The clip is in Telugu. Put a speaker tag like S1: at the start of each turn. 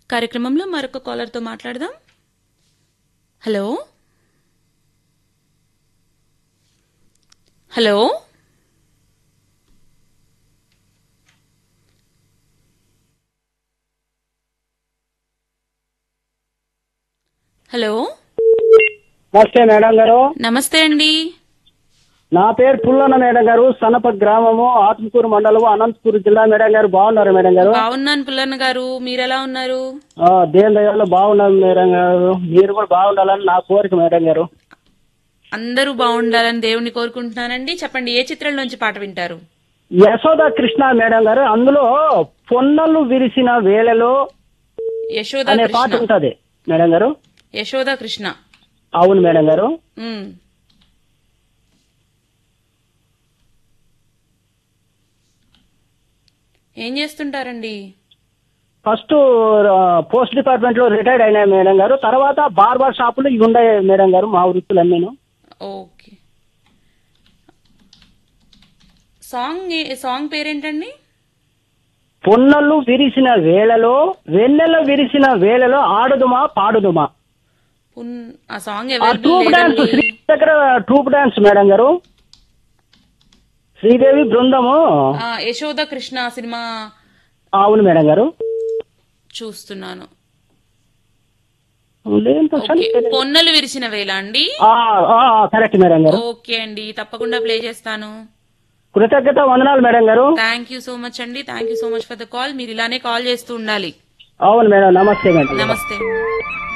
S1: కార్యక్రమంలో మరొక కాలర్తో మాట్లాడదాం హలో హలో హలో
S2: నమస్తే మేడం గారు
S1: నమస్తే అండి
S2: నా పేరు పుల్లన్న మేడం గారు సనప గ్రామము ఆత్మకూరు మండలము అనంతపూర్ జిల్లా మేడం గారు బాగున్నారు మేడం గారు
S1: బాగున్నాను పుల్లన్న గారు మీరెలా ఉన్నారు
S2: ఆ, దేవుని దయలో బాగున్నారు మేడం గారు మీరు కూడా బాగుండాలని నా కోరిక మేడం గారు
S1: అందరూ బాగుండాలని దేవుణ్ణి కోరుకుంటున్నానండి చెప్పండి ఏ చిత్రంలోంచి పాట వింటారు
S2: యశోద కృష్ణ మేడం గారు అందులో పొన్నలు విరిసిన వేళలో
S1: యశోద
S2: అనే పాట
S1: కృష్ణ
S2: ఉంటది మేడం గారు
S1: యశోద కృష్ణ
S2: అవును మేడం గారు
S1: ఉమ్. ఏం చేస్తుంటారండి
S2: ఫస్ట్ ఆ, పోస్ట్ డిపార్ట్మెంట్ లో రిటైర్డ్ అయినా మేడం గారు తర్వాత బార్బర్ షాపులు ఇవి ఉన్నాయి మేడం గారు మా వృత్తులన్నీను
S1: ఓకే సాంగ్ ఏ- సాంగ్ పేరేంటండి
S2: పొన్నలు విరిసిన వేళలో వెన్నెల విరిసిన వేళలో ఆడుదుమా పాడుదుమా
S1: పున్- ఆ సాంగ్
S2: ఆ
S1: అవైలబుల్
S2: ట్రూప్ డాన్స్
S1: లేదండి
S2: శ్రీ దగ్గర ట్రూప్ డాన్స్ మేడం గారు శ్రీదేవి బృందము
S1: ఆ, యశోద కృష్ణ సినిమా
S2: అవును మేడం గారు
S1: చూస్తున్నాను
S2: లేంతో
S1: ఓకే పొన్నలు విరిసిన వేళ అండి
S2: కరెక్ట్ మేడం గారు
S1: ఓకే అండి తప్పకుండా ప్లే చేస్తాను
S2: కృతజ్ఞత వందనాలు మేడం గారు
S1: థ్యాంక్ యూ సో మచ్ అండి thank you so much for the call మీరు ఇలానే కాల్ చేస్తూ ఉండాలి
S2: అవును మేడం నమస్తే మేడం
S1: నమస్తే